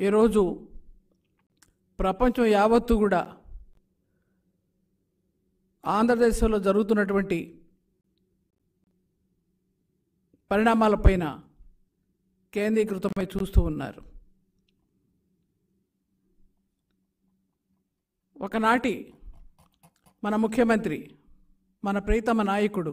ఈరోజు ప్రపంచం యావత్తు కూడా ఆంధ్రదేశంలో జరుగుతున్నటువంటి పరిణామాలపైన కేంద్రీకృతమై చూస్తూ ఉన్నారు ఒకనాటి మన ముఖ్యమంత్రి మన ప్రీతమ నాయకుడు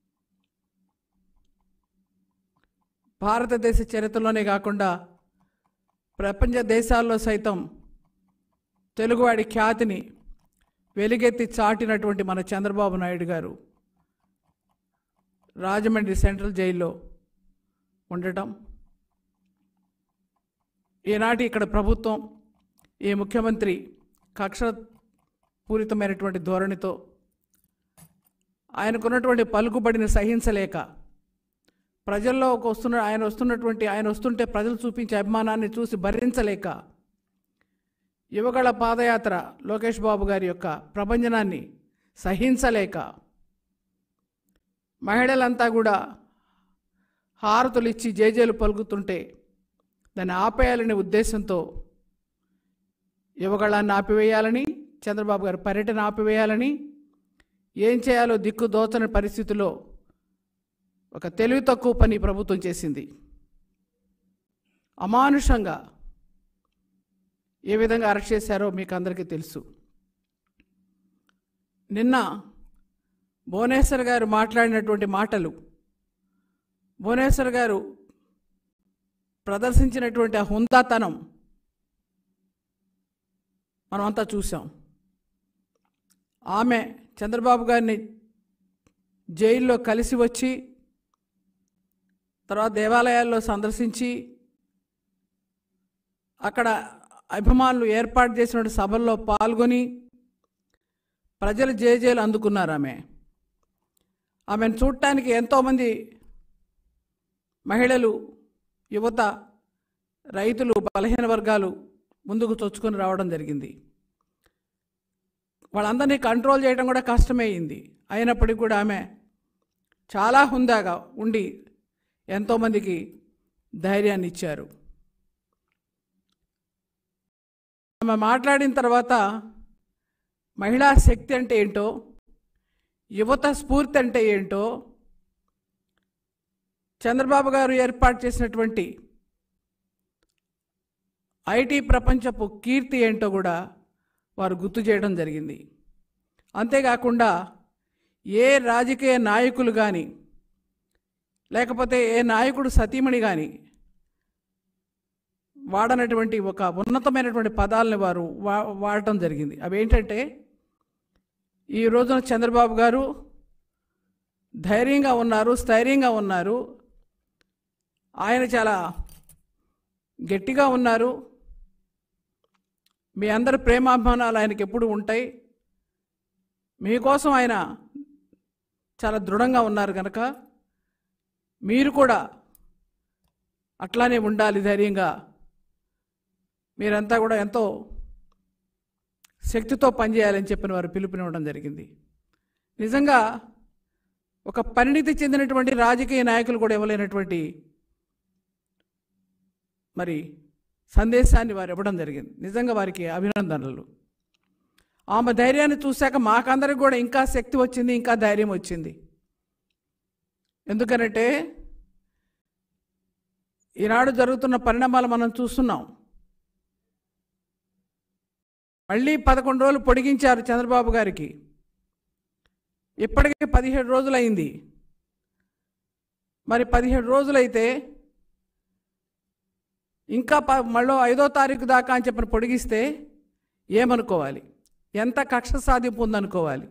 భారతదేశ చరిత్రలోనే కాకుండా ప్రపంచ దేశాల్లో సైతం తెలుగువాడి ఖ్యాతిని వెలుగెత్తి చాటినటువంటి మన చంద్రబాబు నాయుడు గారు రాజమండ్రి సెంట్రల్ జైల్లో ఉండటం ఈనాటి ఇక్కడ ప్రభుత్వం ఈ ముఖ్యమంత్రి కక్ష పూరితమైనటువంటి ధోరణితో ఆయనకున్నటువంటి పలుకుబడిని సహించలేక ప్రజల్లో ఒక వస్తున్న ఆయన వస్తున్నటువంటి ఆయన వస్తుంటే ప్రజలు చూపించే అభిమానాన్ని చూసి భరించలేక యువగళ పాదయాత్ర లోకేష్ బాబు గారి యొక్క ప్రభంజనాన్ని సహించలేక మహిళలంతా కూడా హారతులు ఇచ్చి జేజేలు పలుకుతుంటే దాన్ని ఆపేయాలనే ఉద్దేశంతో యువగళాన్ని ఆపివేయాలని చంద్రబాబు గారి పర్యటన ఆపివేయాలని ఏం చేయాలో దిక్కు దోచని పరిస్థితిలో ఒక తెలివి తక్కువ పని ప్రభుత్వం చేసింది అమానుషంగా ఏ విధంగా అరెస్ట్ చేశారో మీకు అందరికీ తెలుసు నిన్న భువనేశ్వర్ గారు మాట్లాడినటువంటి మాటలు భువనేశ్వర్ గారు ప్రదర్శించినటువంటి ఆ హుందాతనం మనమంతా చూసాం ఆమె చంద్రబాబు గారిని జైల్లో కలిసి వచ్చి తర్వాత దేవాలయాల్లో సందర్శించి అక్కడ అభిమానులు ఏర్పాటు చేసిన సభల్లో పాల్గొని ప్రజలు జేజేలు అందుకున్నారు ఆమె ఆమెను చూడటానికి ఎంతోమంది మహిళలు యువత రైతులు బలహీన వర్గాలు ముందుకు చొచ్చుకొని రావడం జరిగింది వాళ్ళందరినీ కంట్రోల్ చేయడం కూడా కష్టమైంది అయినప్పటికీ కూడా ఆమె చాలా హుందాగా ఉండి ఎంతోమందికి ధైర్యాన్ని ఇచ్చారు ఆమె మాట్లాడిన తర్వాత మహిళా శక్తి అంటే ఏంటో యువత స్ఫూర్తి అంటే ఏంటో చంద్రబాబు గారు ఏర్పాటు చేసినటువంటి ఐటీ ప్రపంచపు కీర్తి ఏంటో కూడా వారు గుర్తు చేయడం జరిగింది అంతేకాకుండా ఏ రాజకీయ నాయకులు కానీ లేకపోతే ఏ నాయకుడు సతీమణి కానీ వాడనటువంటి ఒక ఉన్నతమైనటువంటి పదాలని వారు వా వాడటం జరిగింది అవి ఏంటంటే ఈ రోజున చంద్రబాబు గారు ధైర్యంగా ఉన్నారు స్థైర్యంగా ఉన్నారు ఆయన చాలా గట్టిగా ఉన్నారు మీ అందరి ప్రేమాభిమానాలు ఆయనకి ఎప్పుడు ఉంటాయి మీకోసం ఆయన చాలా దృఢంగా ఉన్నారు కనుక మీరు కూడా అట్లానే ఉండాలి ధైర్యంగా మీరంతా కూడా ఎంతో శక్తితో పనిచేయాలని చెప్పిన వారు పిలుపునివ్వడం జరిగింది నిజంగా ఒక పరిణితి చెందినటువంటి రాజకీయ నాయకులు కూడా ఇవ్వలేనటువంటి మరి సందేశాన్ని వారు ఇవ్వడం జరిగింది నిజంగా వారికి అభినందనలు ఆమె ధైర్యాన్ని చూశాక మాకందరికి కూడా ఇంకా శక్తి వచ్చింది ఇంకా ధైర్యం వచ్చింది ఎందుకనంటే ఈనాడు జరుగుతున్న పరిణామాలు మనం చూస్తున్నాం మళ్ళీ పదకొండు రోజులు పొడిగించారు చంద్రబాబు గారికి ఇప్పటికే పదిహేడు రోజులైంది మరి పదిహేడు రోజులైతే ఇంకా ప మళ్ళీ ఐదో తారీఖు దాకా అని చెప్పిన పొడిగిస్తే ఏమనుకోవాలి ఎంత కక్ష సాధింపు ఉందనుకోవాలి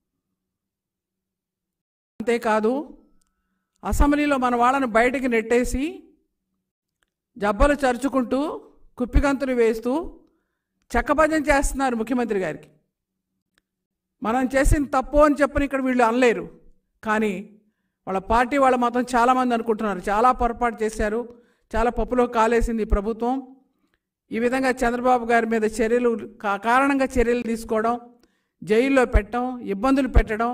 అంతేకాదు అసెంబ్లీలో మన వాళ్ళని బయటికి నెట్టేసి జబ్బలు చరుచుకుంటూ కుప్పిగంతులు వేస్తూ చెక్కభజన చేస్తున్నారు ముఖ్యమంత్రి గారికి మనం చేసిన తప్పు అని చెప్పని ఇక్కడ వీళ్ళు అనలేరు కానీ వాళ్ళ పార్టీ వాళ్ళ మాత్రం చాలామంది అనుకుంటున్నారు చాలా పొరపాటు చేశారు చాలా పప్పులో కాలేసింది ఈ ప్రభుత్వం ఈ విధంగా చంద్రబాబు గారి మీద చర్యలు కా- కారణంగా చర్యలు తీసుకోవడం జైల్లో పెట్టడం ఇబ్బందులు పెట్టడం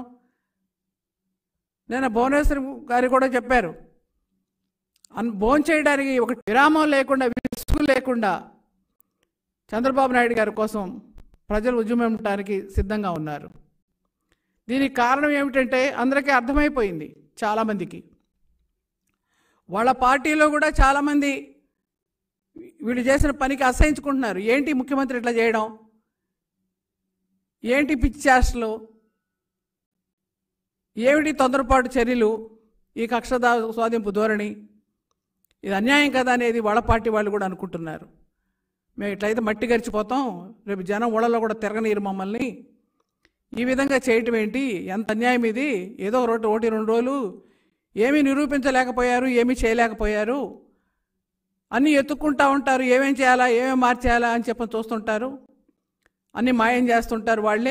నేను భువనేశ్వర్ గారు కూడా చెప్పారు అన్ భోజనం చేయడానికి ఒక విరామం లేకుండా విసుగు లేకుండా చంద్రబాబు నాయుడు గారి కోసం ప్రజలు ఉద్యమించడానికి సిద్ధంగా ఉన్నారు దీనికి కారణం ఏమిటంటే అందరికీ అర్థమైపోయింది చాలామందికి వాళ్ళ పార్టీలో కూడా చాలామంది వీళ్ళు చేసిన పనికి అసహించుకుంటున్నారు ఏంటి ముఖ్యమంత్రి ఇట్లా చేయడం ఏంటి పిచ్చి చేష్టలు ఏమిటి తొందరపాటు చర్యలు ఈ కక్షదా స్వాధింపు ధోరణి ఇది అన్యాయం కదా అనేది వాళ్ళ పార్టీ వాళ్ళు కూడా అనుకుంటున్నారు మేము ఇట్లయితే మట్టి గరిచిపోతాం రేపు జనం ఊళ్ళలో కూడా తిరగనీరు మమ్మల్ని ఈ విధంగా చేయటం ఏంటి ఎంత అన్యాయం ఇది ఏదో ఒకటి ఒకటి రెండు రోజులు ఏమీ నిరూపించలేకపోయారు ఏమీ చేయలేకపోయారు అన్నీ ఎత్తుక్కుంటా ఉంటారు ఏమేం చేయాలా ఏమేం మార్చేయాలా అని చెప్పని చూస్తుంటారు అన్నీ మాయం చేస్తుంటారు వాళ్ళే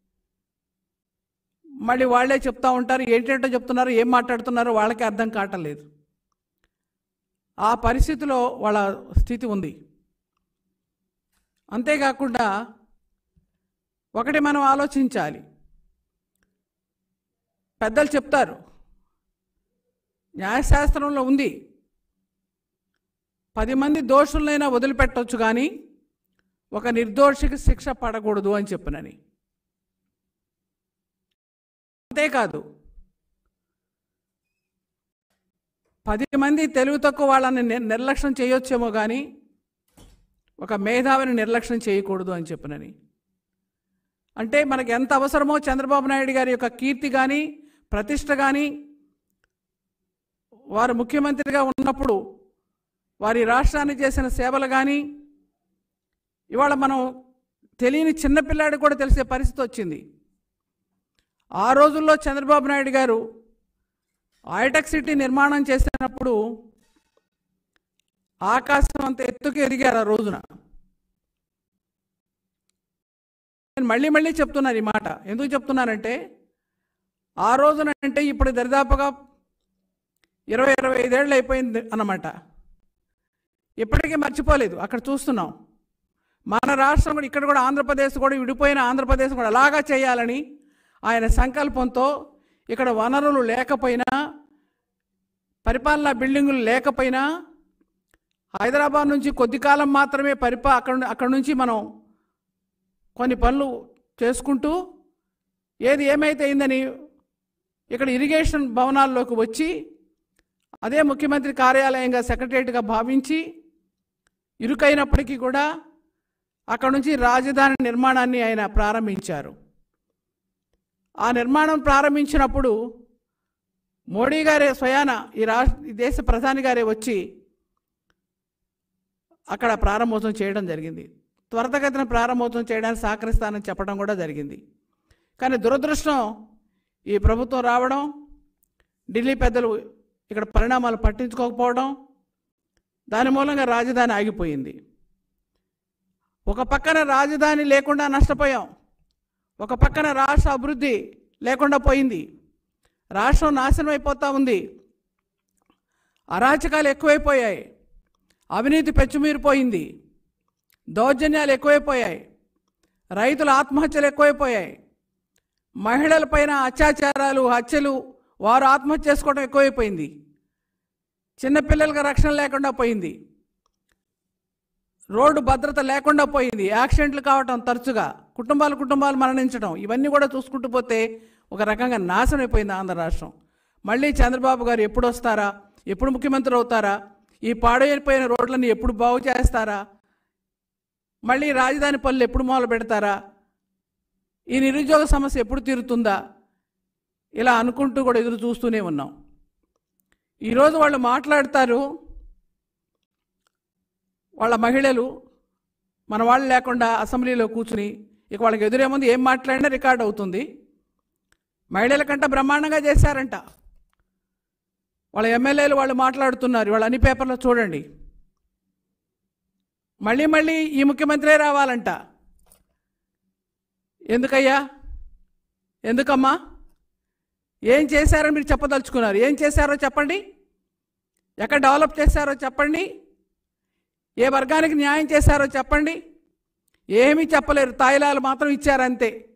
మళ్ళీ వాళ్ళే చెప్తా ఉంటారు ఏంటంటో చెప్తున్నారు ఏం మాట్లాడుతున్నారో వాళ్ళకి అర్థం కావట్లేదు ఆ పరిస్థితిలో వాళ్ళ స్థితి ఉంది అంతేకాకుండా ఒకటి మనం ఆలోచించాలి పెద్దలు చెప్తారు న్యాయశాస్త్రంలో ఉంది పది మంది దోషులనైనా వదిలిపెట్టవచ్చు కానీ ఒక నిర్దోషికి శిక్ష పడకూడదు అని చెప్పినని అంతేకాదు పది మంది తెలుగు తక్కువ వాళ్ళని నిర్- నిర్లక్ష్యం చేయొచ్చేమో కానీ ఒక మేధావిని నిర్లక్ష్యం చేయకూడదు అని చెప్పినని అంటే మనకి ఎంత అవసరమో చంద్రబాబు నాయుడు గారి యొక్క కీర్తి కానీ ప్రతిష్ట కానీ వారు ముఖ్యమంత్రిగా ఉన్నప్పుడు వారి రాష్ట్రానికి చేసిన సేవలు కానీ ఇవాళ మనం తెలియని చిన్నపిల్లాడికి కూడా తెలిసే పరిస్థితి వచ్చింది ఆ రోజుల్లో చంద్రబాబు నాయుడు గారు హైటెక్ సిటీ నిర్మాణం చేసినప్పుడు ఆకాశం అంత ఎత్తుకు ఎదిగారు ఆ రోజున నేను మళ్ళీ మళ్ళీ చెప్తున్నాను ఈ మాట ఎందుకు చెప్తున్నానంటే ఆ రోజున అంటే ఇప్పుడు దరిదాపుగా ఇరవై ఇరవై ఐదేళ్ళు అయిపోయింది అన్నమాట ఇప్పటికీ మర్చిపోలేదు అక్కడ చూస్తున్నాం మన రాష్ట్రం కూడా ఇక్కడ కూడా ఆంధ్రప్రదేశ్ కూడా విడిపోయిన ఆంధ్రప్రదేశ్ కూడా అలాగా చేయాలని ఆయన సంకల్పంతో ఇక్కడ వనరులు లేకపోయినా పరిపాలనా బిల్డింగులు లేకపోయినా హైదరాబాద్ నుంచి కొద్ది కాలం మాత్రమే పరిపా అక్కడ అక్కడ నుంచి మనం కొన్ని పనులు చేసుకుంటూ ఏది ఏమైతే అయిందని ఇక్కడ ఇరిగేషన్ భవనాల్లోకి వచ్చి అదే ముఖ్యమంత్రి కార్యాలయంగా సెక్రటరియట్గా భావించి ఇరుకైనప్పటికీ కూడా అక్కడ నుంచి రాజధాని నిర్మాణాన్ని ఆయన ప్రారంభించారు ఆ నిర్మాణం ప్రారంభించినప్పుడు మోడీ గారే స్వయాన ఈ రాష్ట్ర ఈ దేశ ప్రధాని గారే వచ్చి అక్కడ ప్రారంభోత్సవం చేయడం జరిగింది త్వరితగతిన ప్రారంభోత్సవం చేయడానికి సహకరిస్తానని చెప్పడం కూడా జరిగింది కానీ దురదృష్టం ఈ ప్రభుత్వం రావడం ఢిల్లీ పెద్దలు ఇక్కడ పరిణామాలు పట్టించుకోకపోవడం దాని మూలంగా రాజధాని ఆగిపోయింది ఒక పక్కన రాజధాని లేకుండా నష్టపోయాం ఒక పక్కన రాష్ట్ర అభివృద్ధి లేకుండా పోయింది రాష్ట్రం నాశనం అయిపోతూ ఉంది అరాచకాలు ఎక్కువైపోయాయి అవినీతి పెచ్చుమీరిపోయింది దౌర్జన్యాలు ఎక్కువైపోయాయి రైతుల ఆత్మహత్యలు ఎక్కువైపోయాయి మహిళలపైన అత్యాచారాలు హత్యలు వారు ఆత్మహత్య చేసుకోవడం ఎక్కువైపోయింది చిన్నపిల్లలకు రక్షణ లేకుండా పోయింది రోడ్డు భద్రత లేకుండా పోయింది యాక్సిడెంట్లు కావటం తరచుగా కుటుంబాలు కుటుంబాలు మరణించడం ఇవన్నీ కూడా చూసుకుంటూ పోతే ఒక రకంగా నాశనం అయిపోయింది ఆంధ్ర రాష్ట్రం మళ్ళీ చంద్రబాబు గారు ఎప్పుడు వస్తారా ఎప్పుడు ముఖ్యమంత్రి అవుతారా ఈ పాడైపోయిన రోడ్లను ఎప్పుడు బాగు చేస్తారా మళ్ళీ రాజధాని పనులు ఎప్పుడు మొదలు పెడతారా ఈ నిరుద్యోగ సమస్య ఎప్పుడు తీరుతుందా ఇలా అనుకుంటూ కూడా ఎదురు చూస్తూనే ఉన్నాం ఈరోజు వాళ్ళు మాట్లాడతారు వాళ్ళ మహిళలు మన వాళ్ళు లేకుండా అసెంబ్లీలో కూర్చుని ఇక వాళ్ళకి ఎదురేముంది ఏం మాట్లాడినా రికార్డ్ అవుతుంది మహిళల కంటే బ్రహ్మాండంగా చేశారంట వాళ్ళ ఎమ్మెల్యేలు వాళ్ళు మాట్లాడుతున్నారు వాళ్ళు అన్ని పేపర్లో చూడండి మళ్ళీ మళ్ళీ ఈ ముఖ్యమంత్రే రావాలంట ఎందుకయ్యా ఎందుకమ్మా ఏం చేశారని మీరు చెప్పదలుచుకున్నారు ఏం చేశారో చెప్పండి ఎక్కడ డెవలప్ చేశారో చెప్పండి ఏ వర్గానికి న్యాయం చేశారో చెప్పండి ఏమీ చెప్పలేరు తాయిలాలు మాత్రం ఇచ్చారంతే